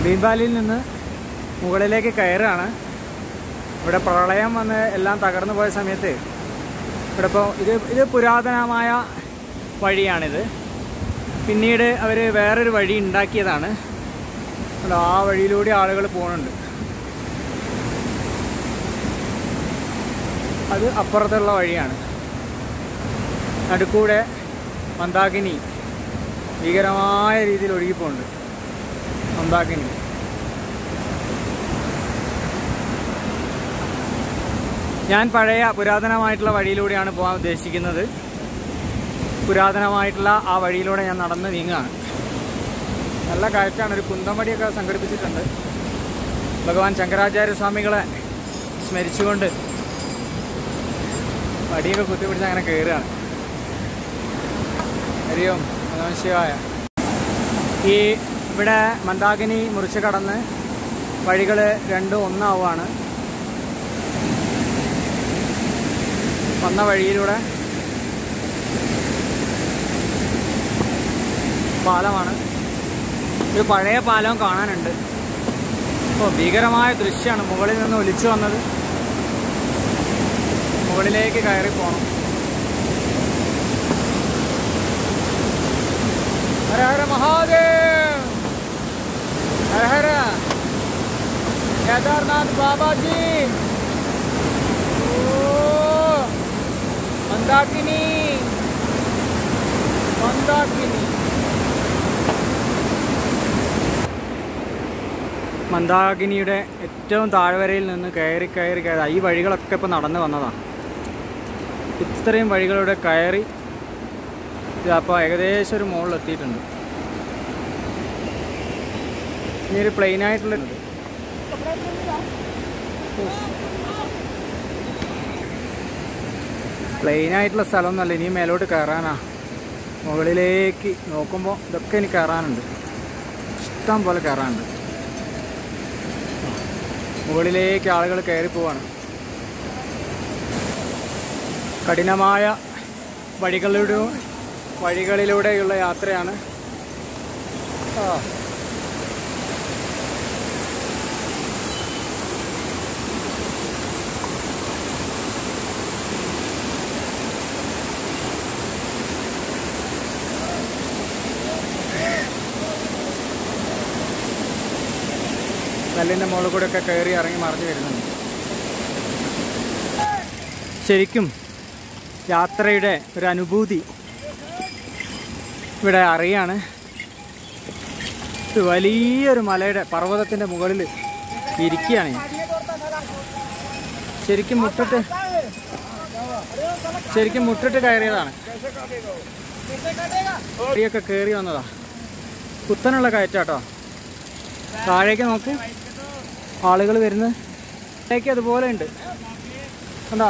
ഭീംപാലിയിൽ നിന്ന് മുകളിലേക്ക് കയറാണ് ഇവിടെ പ്രളയം വന്ന് എല്ലാം തകർന്നു പോയ സമയത്ത് ഇവിടെ ഇപ്പോൾ ഇത് ഇത് പുരാതനമായ വഴിയാണിത് പിന്നീട് അവർ വേറൊരു വഴി ഉണ്ടാക്കിയതാണ് അതുകൊണ്ട് ആ വഴിയിലൂടെ ആളുകൾ പോകുന്നുണ്ട് അത് അപ്പുറത്തുള്ള വഴിയാണ് നടുക്കൂടെ മന്ദാകിനി ഭീകരമായ രീതിയിൽ ഒഴുകിപ്പോണ്ട് മന്ദാകിനി ഞാൻ പഴയ പുരാതനമായിട്ടുള്ള വഴിയിലൂടെയാണ് പോകാൻ ഉദ്ദേശിക്കുന്നത് പുരാതനമായിട്ടുള്ള ആ വഴിയിലൂടെ ഞാൻ നടന്ന് നീങ്ങുകയാണ് നല്ല കാഴ്ചയാണ് ഒരു കുന്തമടിയൊക്കെ സംഘടിപ്പിച്ചിട്ടുണ്ട് ഭഗവാൻ ശങ്കരാചാര്യ സ്വാമികളെ സ്മരിച്ചുകൊണ്ട് വടിയൊക്കെ കുത്തിപ്പിടിച്ച് അങ്ങനെ കയറുകയാണ് ഹരിയോം നമശിവായ ഈ ഇവിടെ മന്ദാകിനി മുറിച്ച് കടന്ന് വഴികൾ രണ്ടും ഒന്നാവുകയാണ് വന്ന വഴിയിലൂടെ പാലമാണ് ഒരു പഴയ പാലം കാണാനുണ്ട് ഓ ഭീകരമായ ദൃശ്യമാണ് മുകളിൽ നിന്ന് ഒലിച്ചു വന്നത് മുകളിലേക്ക് കയറി പോകണം ഹര ഹര മഹാദേവ് ഹര ഹര കേദാർനാഥ് ബാബാജി ഓ മന്ദാക്കിനി മന്ദാക്കിനി മന്ദാകിനിയുടെ ഏറ്റവും താഴ്വരയിൽ നിന്ന് കയറി കയറി കയറി ഈ വഴികളൊക്കെ ഇപ്പോൾ നടന്നു വന്നതാണ് ഇത്രയും വഴികളിലൂടെ കയറി അപ്പോൾ ഏകദേശം ഒരു മുകളിൽ എത്തിയിട്ടുണ്ട് ഇനി ഒരു പ്ലെയിൻ ആയിട്ടുള്ള പ്ലെയിൻ ആയിട്ടുള്ള സ്ഥലമൊന്നുമല്ല ഇനി മേലോട്ട് കയറാനാ മുകളിലേക്ക് നോക്കുമ്പോൾ ഇതൊക്കെ ഇനി കയറാനുണ്ട് ഇഷ്ടം പോലെ കയറാനുണ്ട് മുകളിലേക്ക് ആളുകൾ കയറി പോവാണ് കഠിനമായ വഴികളിലൂടെ വഴികളിലൂടെയുള്ള യാത്രയാണ് ആ കല്ലിൻ്റെ മുകളിൽ കൂടെ ഒക്കെ കയറി ഇറങ്ങി മറിഞ്ഞു വരുന്നുണ്ട് ശരിക്കും യാത്രയുടെ ഒരു അനുഭൂതി ഇവിടെ അറിയാണ് ഇത് വലിയൊരു മലയുടെ പർവ്വതത്തിൻ്റെ മുകളിൽ ഇരിക്കുകയാണ് ഞാൻ ശരിക്കും മുട്ടിട്ട് ശരിക്കും മുട്ടിട്ട് കയറിയതാണ് ഒക്കെ കയറി വന്നതാ കുത്തനുള്ള കയറ്റാട്ടോ താഴേക്ക് നോക്ക് ആളുകൾ വരുന്നത് താഴേക്ക് അതുപോലെ ഉണ്ട് കണ്ടോ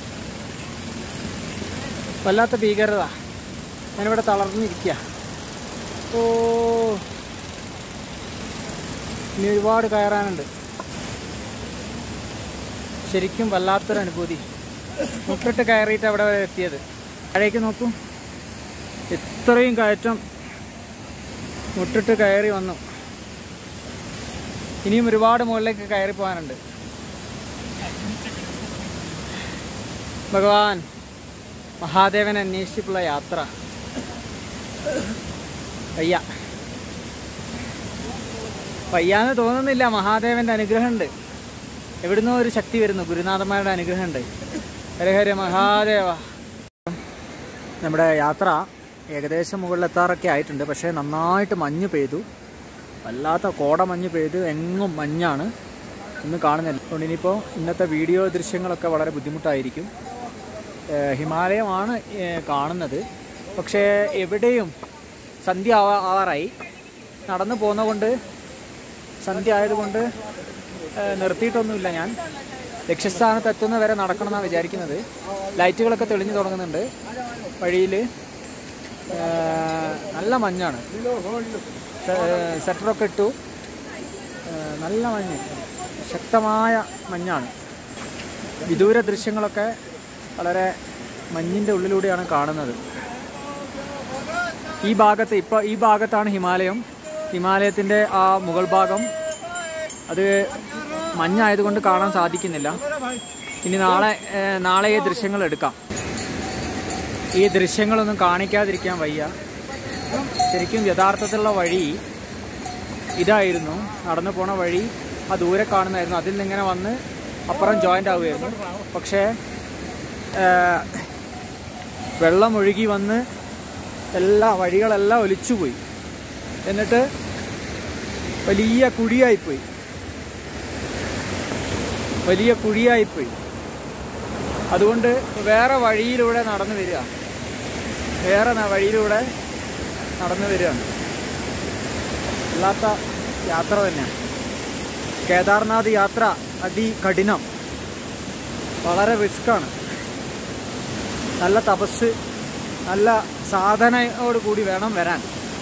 വല്ലാത്ത ഭീകരത ഞാനിവിടെ തളർന്നിരിക്കുക ഓ ഇനി ഒരുപാട് കയറാനുണ്ട് ശരിക്കും വല്ലാത്തൊരു അനുഭൂതി മുട്ടിട്ട് കയറിയിട്ട് അവിടെ വരെ എത്തിയത് താഴേക്ക് നോക്കൂ ഇത്രയും കയറ്റം മുട്ടിട്ട് കയറി വന്നു ഇനിയും ഒരുപാട് മുകളിലേക്ക് കയറി പോകാനുണ്ട് ഭഗവാൻ മഹാദേവനെ അന്വേഷിച്ചിട്ടുള്ള യാത്ര വയ്യ വയ്യാന്ന് തോന്നുന്നില്ല മഹാദേവന്റെ അനുഗ്രഹമുണ്ട് എവിടുന്നോ ഒരു ശക്തി വരുന്നു ഗുരുനാഥന്മാരുടെ അനുഗ്രഹമുണ്ട് ഹരഹര മഹാദേവ നമ്മുടെ യാത്ര ഏകദേശം മുകളിലെത്താറൊക്കെ ആയിട്ടുണ്ട് പക്ഷേ നന്നായിട്ട് മഞ്ഞ് പെയ്തു വല്ലാത്ത കോടമഞ്ഞ് പെയ്ത് എങ്ങും മഞ്ഞാണ് ഇന്ന് കാണുന്നില്ല അതുകൊണ്ട് ഇനിയിപ്പോൾ ഇന്നത്തെ വീഡിയോ ദൃശ്യങ്ങളൊക്കെ വളരെ ബുദ്ധിമുട്ടായിരിക്കും ഏഹ് ഹിമാലയമാണ് ഏഹ് കാണുന്നത് പക്ഷേ എവിടെയും സന്ധ്യ ആവാ ആവാറായി നടന്നു പോകുന്നതുകൊണ്ട് സന്ധ്യ ആയതുകൊണ്ട് ഏഹ് നിർത്തിയിട്ടൊന്നുമില്ല ഞാൻ ലക്ഷ്യസ്ഥാനത്ത് എത്തുന്ന വരെ നടക്കണം എന്നാണ് വിചാരിക്കുന്നത് ലൈറ്റുകളൊക്കെ തെളിഞ്ഞു തുടങ്ങുന്നുണ്ട് വഴിയിൽ നല്ല മഞ്ഞാണ് സെ- സെറ്ററൊക്കെ ഇട്ടു ഏഹ് നല്ല മഞ്ഞ് ശക്തമായ മഞ്ഞാണ് വിദൂര ദൃശ്യങ്ങളൊക്കെ വളരെ മഞ്ഞിൻ്റെ ഉള്ളിലൂടെയാണ് കാണുന്നത് ഈ ഭാഗത്ത് ഇപ്പോൾ ഈ ഭാഗത്താണ് ഹിമാലയം ഹിമാലയത്തിൻ്റെ ആ മുകൾ ഭാഗം അത് മഞ്ഞായതുകൊണ്ട് കാണാൻ സാധിക്കുന്നില്ല ഇനി നാളെ ഏഹ്, നാളെ ഈ ദൃശ്യങ്ങൾ എടുക്കാം ഈ ദൃശ്യങ്ങളൊന്നും കാണിക്കാതിരിക്കാൻ വയ്യ ശരിക്കും യഥാർത്ഥത്തിലുള്ള വഴി ഇതായിരുന്നു നടന്നു പോണ വഴി ആ ദൂരെ കാണുന്നതായിരുന്നു അതിൽ നിന്നിങ്ങനെ വന്ന് അപ്പുറം ജോയിൻ്റ് ആവുമായിരുന്നു പക്ഷേ ഏഹ്, വെള്ളം ഒഴുകി വന്ന് എല്ലാ വഴികളെല്ലാം ഒലിച്ചുപോയി എന്നിട്ട് വലിയ കുഴിയായിപ്പോയി വലിയ കുഴിയായിപ്പോയി അതുകൊണ്ട് വേറെ വഴിയിലൂടെ നടന്നു വരിക വേറെ ന- വഴിയിലൂടെ നടന്നു വരികയാണ് അല്ലാത്ത യാത്ര തന്നെയാണ് കേദാർനാഥ് യാത്ര അതികഠിനം വളരെ റിസ്ക്കാണ് നല്ല തപസ് നല്ല സാധനയോട് കൂടി വേണം വരാൻ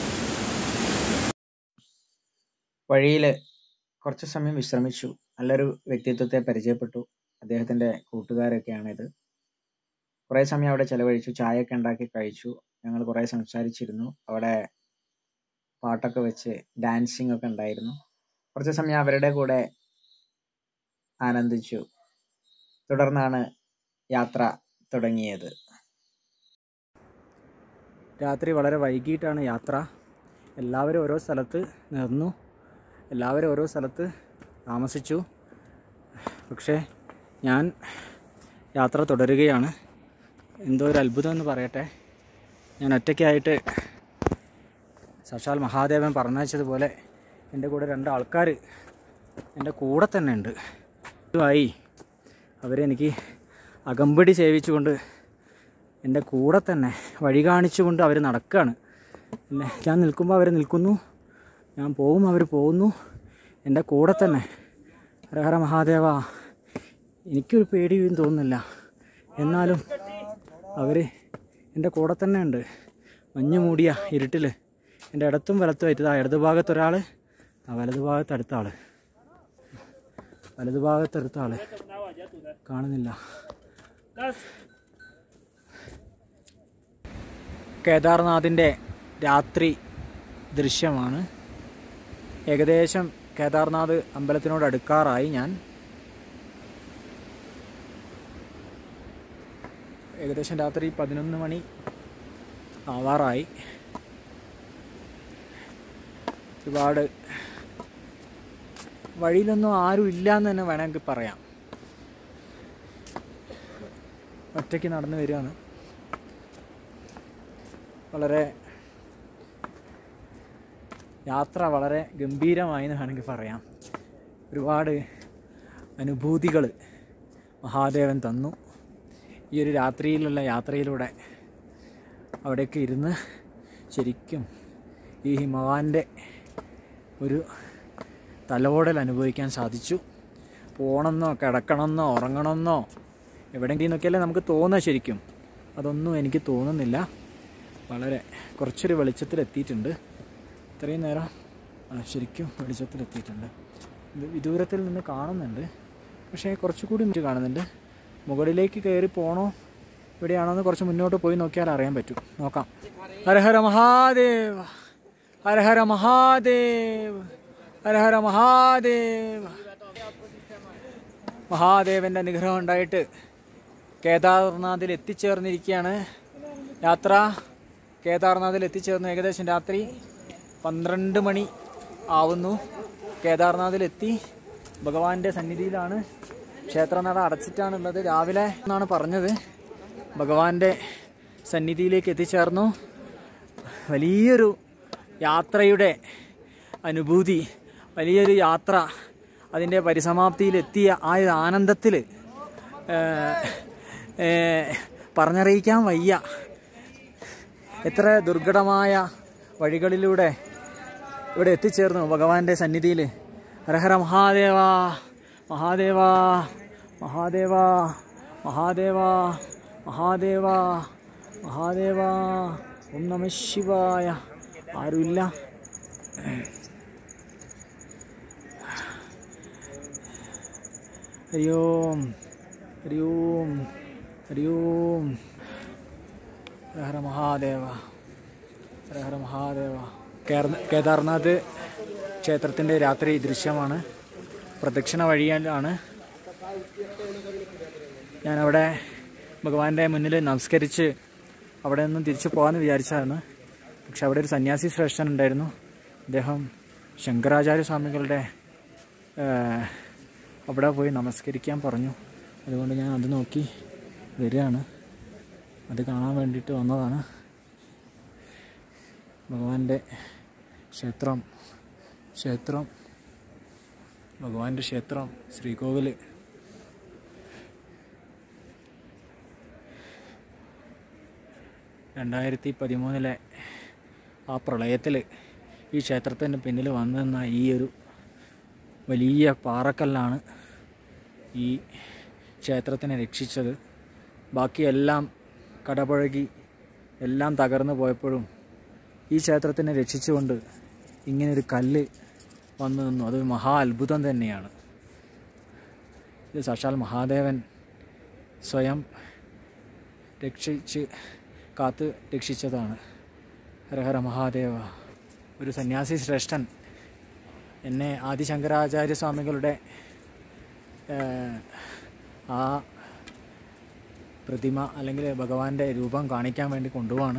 വഴിയിൽ കുറച്ച് സമയം വിശ്രമിച്ചു നല്ലൊരു വ്യക്തിത്വത്തെ പരിചയപ്പെട്ടു അദ്ദേഹത്തിന്റെ കൂട്ടുകാരൊക്കെയാണിത് കുറേ സമയം അവിടെ ചെലവഴിച്ചു ചായയൊക്കെ ഉണ്ടാക്കി കഴിച്ചു ഞങ്ങൾ കുറേ സംസാരിച്ചിരുന്നു അവിടെ പാട്ടൊക്കെ വെച്ച് ഡാൻസിങ് ഒക്കെ ഉണ്ടായിരുന്നു കുറച്ച് സമയം അവരുടെ കൂടെ ആനന്ദിച്ചു തുടർന്നാണ് യാത്ര തുടങ്ങിയത് രാത്രി വളരെ വൈകിട്ടാണ് യാത്ര എല്ലാവരും ഓരോ സ്ഥലത്ത് നിന്നു എല്ലാവരും ഓരോ സ്ഥലത്ത് താമസിച്ചു പക്ഷേ ഞാൻ യാത്ര തുടരുകയാണ് എന്തോ ഒരു അത്ഭുതം എന്ന് പറയട്ടെ ഞാൻ ഒറ്റയ്ക്കായിട്ട് സാക്ഷാൽ മഹാദേവൻ പറഞ്ഞയച്ചതുപോലെ എൻ്റെ കൂടെ രണ്ട് ആൾക്കാർ എൻ്റെ കൂടെ തന്നെ ഉണ്ട് ഇതുമായി അവരെനിക്ക് അകമ്പടി സേവിച്ചുകൊണ്ട് എൻ്റെ കൂടെ തന്നെ വഴി കാണിച്ചുകൊണ്ട് അവർ നടക്കുകയാണ് പിന്നെ ഞാൻ നിൽക്കുമ്പോൾ അവർ നിൽക്കുന്നു ഞാൻ പോകും അവർ പോകുന്നു എൻ്റെ കൂടെ തന്നെ ഹരഹര മഹാദേവ എനിക്കൊരു പേടിയും തോന്നുന്നില്ല എന്നാലും അവർ എൻ്റെ കൂടെ തന്നെ ഉണ്ട് മഞ്ഞ് മൂടിയ ഇരുട്ടിൽ എൻ്റെ ഇടത്തും വലത്തുമായിട്ട് ആ ഇടത് ഭാഗത്ത് ഒരാൾ ആ വലത് ഭാഗത്ത് അടുത്ത ആൾ വലത് ഭാഗത്ത് അടുത്ത ആൾ കാണുന്നില്ല കേദാർനാഥിൻ്റെ രാത്രി ദൃശ്യമാണ് ഏകദേശം കേദാർനാഥ് അമ്പലത്തിനോട് അടുക്കാറായി ഞാൻ ഏകദേശം രാത്രി പതിനൊന്ന് മണി ആവാറായി ഒരുപാട് വഴിയിലൊന്നും ആരും ഇല്ല എന്ന് തന്നെ വേണമെങ്കിൽ പറയാം ഒറ്റയ്ക്ക് നടന്നു വരികയാണ് വളരെ യാത്ര വളരെ ഗംഭീരമായി എന്ന് വേണമെങ്കിൽ പറയാം ഒരുപാട് അനുഭൂതികൾ മഹാദേവൻ തന്നു ഈ ഒരു രാത്രിയിലുള്ള യാത്രയിലൂടെ അവിടെയൊക്കെ ഇരുന്ന് ശരിക്കും ഈ ഹിമവാൻ്റെ ഒരു തലോടൽ അനുഭവിക്കാൻ സാധിച്ചു പോകണമെന്നോ കിടക്കണമെന്നോ ഉറങ്ങണമെന്നോ എവിടെയെങ്കിലും നിന്നൊക്കെയല്ലേ നമുക്ക് തോന്നുക ശരിക്കും അതൊന്നും എനിക്ക് തോന്നുന്നില്ല വളരെ കുറച്ചൊരു വെളിച്ചത്തിലെത്തിയിട്ടുണ്ട് ഇത്രയും നേരം ആ, ശരിക്കും വെളിച്ചത്തിലെത്തിയിട്ടുണ്ട് ഇത് വിദൂരത്തിൽ നിന്ന് കാണുന്നുണ്ട് പക്ഷേ കുറച്ചുകൂടി മുന്നിൽ കാണുന്നുണ്ട് മുകളിലേക്ക് കയറി പോണോ ഇവിടെയാണോ എന്ന് കുറച്ച് മുന്നോട്ട് പോയി നോക്കിയാൽ അറിയാൻ പറ്റും നോക്കാം ഹരഹര മഹാദേവ ഹരഹര മഹാദേവ് ഹരഹര മഹാദേവ മഹാദേവന്റെ അനുഗ്രഹം ഉണ്ടായിട്ട് കേദാർനാഥിൽ എത്തിച്ചേർന്നിരിക്കുകയാണ് യാത്ര കേദാർനാഥിൽ എത്തിച്ചേർന്നു ഏകദേശം രാത്രി പന്ത്രണ്ട് മണി ആവുന്നു കേദാർനാഥിലെത്തി ഭഗവാന്റെ സന്നിധിയിലാണ് ക്ഷേത്രനട അടച്ചിട്ടാണുള്ളത് രാവിലെ എന്നാണ് പറഞ്ഞത് ഭഗവാന്റെ സന്നിധിയിലേക്ക് എത്തിച്ചേർന്നു വലിയൊരു യാത്രയുടെ അനുഭൂതി വലിയൊരു യാത്ര അതിൻ്റെ പരിസമാപ്തിയിലെത്തിയ ആ ഒരു ആനന്ദത്തിൽ പറഞ്ഞറിയിക്കാൻ വയ്യ എത്ര ദുർഘടമായ വഴികളിലൂടെ ഇവിടെ എത്തിച്ചേർന്നു ഭഗവാന്റെ സന്നിധിയിൽ ഹരഹര മഹാദേവ മഹാദേവ മഹാദേവ മഹാദേവ മഹാദേവ മഹാദേവ ഓം നമ ശിവായ ആരുമില്ല ഹരി ഓം ഹരി ഓം ഹരി ഓം ഹരഹര മഹാദേവ ഹരഹര മഹാദേവ കേർന- കേദാർനാഥ് ക്ഷേത്രത്തിൻ്റെ രാത്രി ദൃശ്യമാണ് പ്രദക്ഷിണ വഴിയാണ് ഞാനവിടെ ഭഗവാന്റെ മുന്നിൽ നമസ്കരിച്ച് അവിടെ നിന്നും തിരിച്ചു പോകാമെന്ന് വിചാരിച്ചതാണ് പക്ഷെ അവിടെ ഒരു സന്യാസി ശ്രേഷ്ഠൻ ഉണ്ടായിരുന്നു അദ്ദേഹം ശങ്കരാചാര്യ സ്വാമികളുടെ ഏഹ്, അവിടെ പോയി നമസ്കരിക്കാൻ പറഞ്ഞു അതുകൊണ്ട് ഞാൻ അത് നോക്കി വരികയാണ് അത് കാണാൻ വേണ്ടിയിട്ട് വന്നതാണ് ഭഗവാന്റെ ക്ഷേത്രം ക്ഷേത്രം ഭഗവാന്റെ ക്ഷേത്രം ശ്രീകോവിൽ രണ്ടായിരത്തി പതിമൂന്നിലെ ആ പ്രളയത്തിൽ ഈ ക്ഷേത്രത്തിൻ്റെ പിന്നിൽ വന്നു നിന്ന ഈ ഒരു വലിയ പാറക്കല്ലാണ് ഈ ക്ഷേത്രത്തിനെ രക്ഷിച്ചത് ബാക്കിയെല്ലാം കടപുഴകി എല്ലാം തകർന്നു പോയപ്പോഴും ഈ ക്ഷേത്രത്തിനെ രക്ഷിച്ചുകൊണ്ട് ഇങ്ങനൊരു കല്ല് വന്നു നിന്നു അത് മഹാ അത്ഭുതം തന്നെയാണ് ഇത് സാക്ഷാൽ മഹാദേവൻ സ്വയം രക്ഷിച്ച് കാത്ത് രക്ഷിച്ചതാണ് ഹരഹര മഹാദേവ ഒരു സന്യാസി ശ്രേഷ്ഠൻ എന്നെ ആദിശങ്കരാചാര്യ സ്വാമികളുടെ ഏഹ്, ആ പ്രതിമ അല്ലെങ്കിൽ ഭഗവാന്റെ രൂപം കാണിക്കാൻ വേണ്ടി കൊണ്ടുപോവാണ്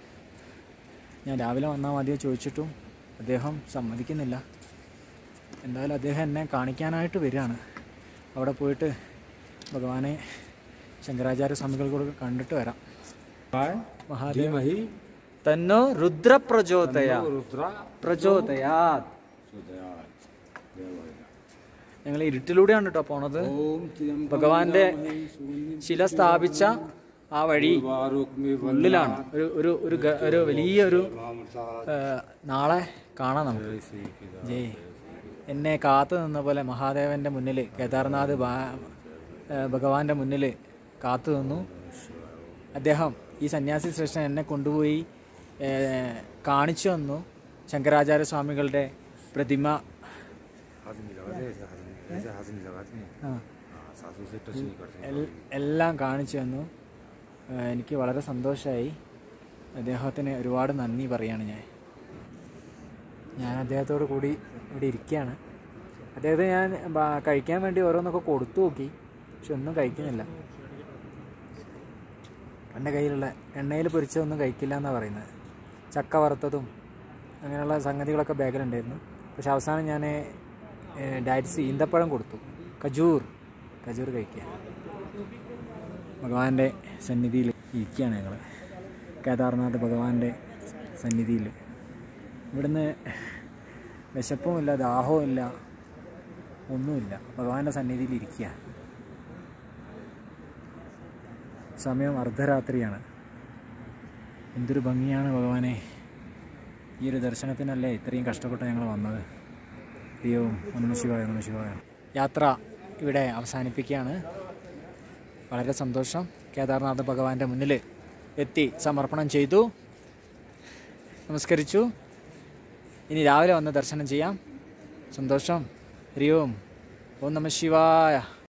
ഞാൻ രാവിലെ വന്നാൽ മതിയോ ചോദിച്ചിട്ടും അദ്ദേഹം സമ്മതിക്കുന്നില്ല എന്തായാലും അദ്ദേഹം എന്നെ കാണിക്കാനായിട്ട് വരികയാണ് അവിടെ പോയിട്ട് ഭഗവാനെ ശങ്കരാചാര്യ സ്വാമികൾ കൂടെ കണ്ടിട്ട് വരാം മഹാദേവ धीमहि തന്നോ രുദ്രപ്രചോദയ रुद्रा പ്രചോദയാത് प्रचोदयात् देवः ഞങ്ങൾ ഇരുട്ടിലൂടെയാണ് കേട്ടോ പോണത് ॐ त्र्यम्बकं ഭഗവാന്റെ यजामहे सुगन्धिं ശില സ്ഥാപിച്ച ആ വഴി पुर्वारुक्मिव ഉള്ളിലാണ് ഒരു ഒരു ഒരു ഗ- ഒരു വലിയൊരു मामसात् ഏഹ്, നാളെ കാണാം നമുക്ക് श्रीकिदा ജയ് എന്നെ കാത്തു നിന്ന പോലെ മഹാദേവന്റെ മുന്നിൽ കേദാർനാഥ് ബാ- ഏഹ്, ഭഗവാന്റെ മുന്നിൽ കാത്തു നിന്നു അദ്ദേഹം ഈ സന്യാസി ശ്രേഷ്ഠൻ എന്നെ കൊണ്ടുപോയി ഏഹ്, കാണിച്ചു തന്നു ശങ്കരാചാര്യ സ്വാമികളുടെ പ്രതിമ हाजिम लगाते हैं ऐसे हाजिम ऐसे हाजिम लगाते हैं ആ, हाँ सासू से टच नहीं करते हैं എൽ- എല്ലാം കാണിച്ചു തന്നു ഏഹ്, എനിക്ക് വളരെ സന്തോഷമായി അദ്ദേഹത്തിന് ഒരുപാട് നന്ദി പറയാണ് ഞാൻ ഞാൻ അദ്ദേഹത്തോട് കൂടി ഇവിടെ ഇരിക്കുകയാണ് അദ്ദേഹത്തെ ഞാൻ ബ- കഴിക്കാൻ വേണ്ടി ഓരോന്നൊക്കെ കൊടുത്തു നോക്കി പക്ഷെ ഒന്നും കഴിക്കുന്നില്ല എൻ്റെ കയ്യിലുള്ള എണ്ണയിൽ പൊരിച്ചതൊന്നും കഴിക്കില്ല എന്നാണ് പറയുന്നത് ചക്ക വറുത്തതും അങ്ങനെയുള്ള സംഗതികളൊക്കെ ബാഗിലുണ്ടായിരുന്നു പക്ഷെ അവസാനം ഞാൻ ഡയറ്റ്സ് ഈന്തപ്പഴം കൊടുത്തു കജൂർ കജൂർ കഴിക്കുക ഭഗവാന്റെ സന്നിധിയിൽ ഇരിക്കുകയാണ് ഞങ്ങൾ കേദാർനാഥ് ഭഗവാന്റെ സന്നിധിയിൽ ഇവിടുന്ന് വിശപ്പുമില്ല ദാഹവുമില്ല ഒന്നുമില്ല ഭഗവാന്റെ സന്നിധിയിൽ ഇരിക്കുക സമയം അർദ്ധരാത്രിയാണ് എന്തൊരു ഭംഗിയാണ് ഭഗവാനെ ഈ ഒരു ദർശനത്തിനല്ലേ ഇത്രയും കഷ്ടപ്പെട്ട് ഞങ്ങൾ വന്നത് ദൈവവും ഒന്ന് ശിവായ ഒന്ന് ശിവായ യാത്ര ഇവിടെ അവസാനിപ്പിക്കുകയാണ് വളരെ സന്തോഷം കേദാർനാഥ് ഭഗവാന്റെ മുന്നിൽ എത്തി സമർപ്പണം ചെയ്തു നമസ്കരിച്ചു ഇനി രാവിലെ വന്ന് ദർശനം ചെയ്യാം സന്തോഷം ഹരി ഓം ഓം നമ ശിവായ